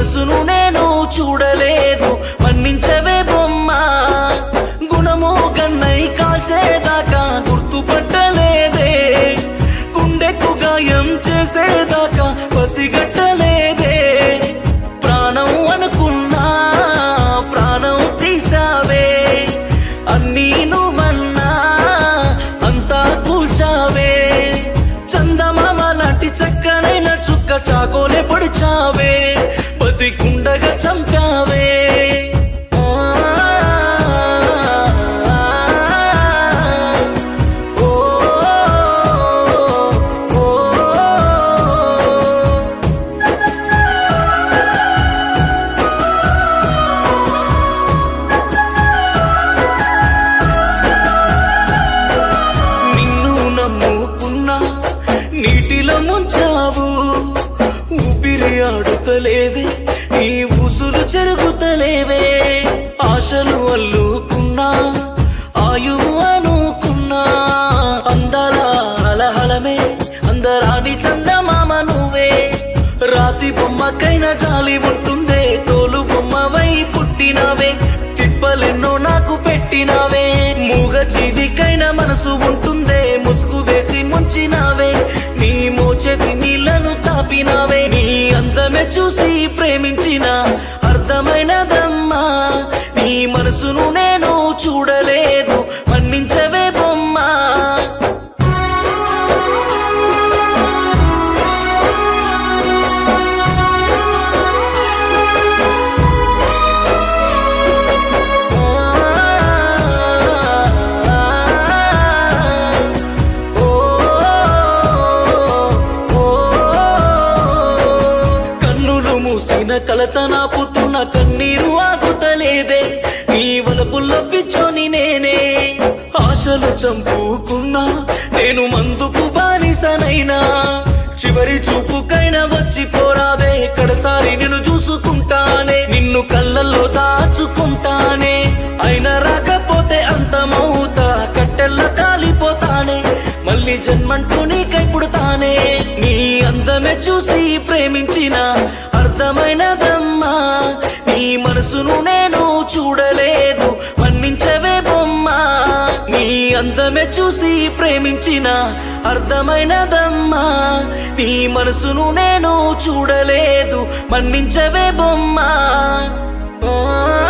మనసును నేను చూడలేదు మన్నించవే బొమ్మ గుణము కన్నై కాల్చేదాకా గుర్తుపట్టలేదే గుండెకు గాయం చేసేదాకా పసిగట్టలేదే ప్రాణం అనుకున్నా ప్రాణం తీసావే అన్నీ నువ్వన్నా అంతా కూల్చావే చందమామ లాంటి చక్కనైన చుక్క చాకోలే పొడిచావే బతికుండగా చంపావే ఆ, ఓ, ఓ, ఓ. నిన్ను నమ్ముకున్నా నీటిలో ముంచావు ఊపిరి ఆడుతలేదే నీ ఊసులు చెరుగుతలేవే ఆశలు అల్లుకున్నా ఆయువు అనుకున్నా అందాల అలహలమే అందరాని చందమామ నువ్వే రాతి బొమ్మకైనా జాలి ఉంటుందే తోలు బొమ్మవై పుట్టినవే తిప్పలెన్నో నాకు పెట్టినావే మూగ జీవికైనా మనసు ఉంటుందే ముసుగు వేసి ముంచినావే నీ మోచేతి నీళ్లను తాపినావే నీ అందమే చూసి ప్రేమించిన అర్థమైనదమ్మా నీ మనసును నేను చూడలేదు మన్నించవే బొమ్మా కన్నులు మూసిన కలత నాపుతున్న కన్నీరు ఆగుతలేదే నీ వలపుల్లో పిచ్చోని నేనే ఆశలు చంపుకున్నా నేను మందుకు బానిసనైనా చివరి చూపుకైనా వచ్చి పోరాదే కడసారి నిన్ను చూసుకుంటానే నిన్ను కళ్ళల్లో దాచుకుంటానే అయినా రాకపోతే అంతమవుతా కట్టెల్ల కాలిపోతానే మళ్ళీ జన్మంటూ నీకై పుడతానే నీ అందమే చూసి ప్రేమించిన అర్థమైనదమ్మా నీ మనసును నేను చూడలేదు మన్నించవే బొమ్మా నీ అందమే చూసి ప్రేమించిన అర్థమైనదమ్మా నీ మనసును నేను చూడలేదు మన్నించవే బొమ్మా ఆ